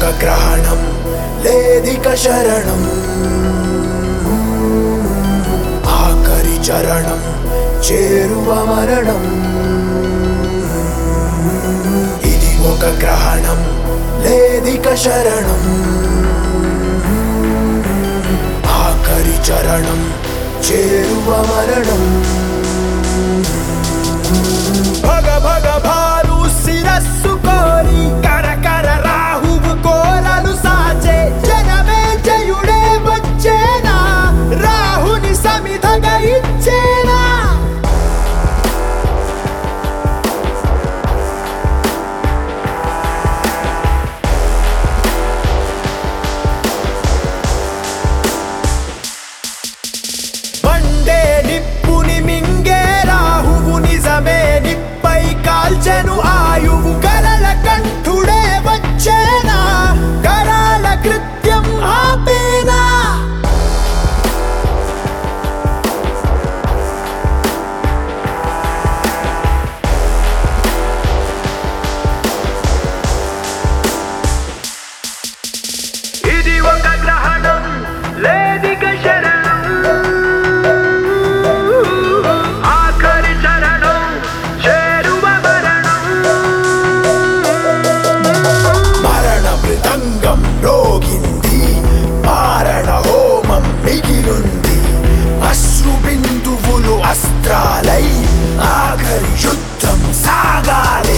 గ్రహణం లేదిక శరణం ఆఖరి చరణం చేరువ మరణం ఇది ఒక గ్రహణం లేదిక శరణం ఆఖరి చరణం చేరువ మరణం భగ భగ భారు శిరస్సు కోరి కర కర రాహువు కోరలు సాచే జనమే జయుడే వచ్చేనా రాహుని సమిధగా ఇచ్చేనా మండే నిప్పుని మింగే రాహువు నిజమే నిప్పై కాల్చెను ఆయువు కరల కంఠుడే వచ్చేనా కరాల కృత్యం ఆపేనా ఇది ఒక గ్రహణం లేదిక శరణం ఆఖరి చరణం చేరువ మరణం మరణ మృదంగం రోగింది మారణ హోమం మిగిలుంది అశ్రు బిందువులు అస్త్రాలై ఆఖరి యుద్ధం సాగాలి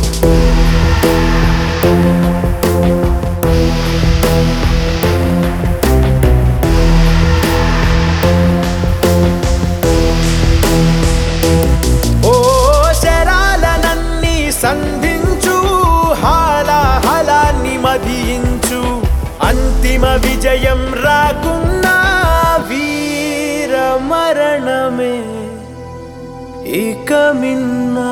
ఓ శరాలనన్ని సంధించు హాలాహలాన్ని మదించు అంతిమ విజయం రాకున్నా వీర మరణమే ఇక మిన్నా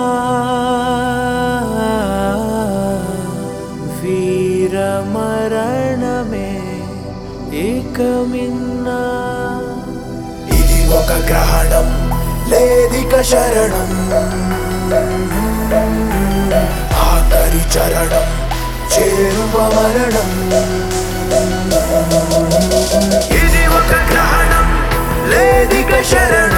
వీర మరణమే ఇక మిన్నా ఇది ఒక గ్రహణం లేదిక శరణం ఆఖరి చరణం చేరువ మరణం ఇది ఒక గ్రహణం లేదిక శరణం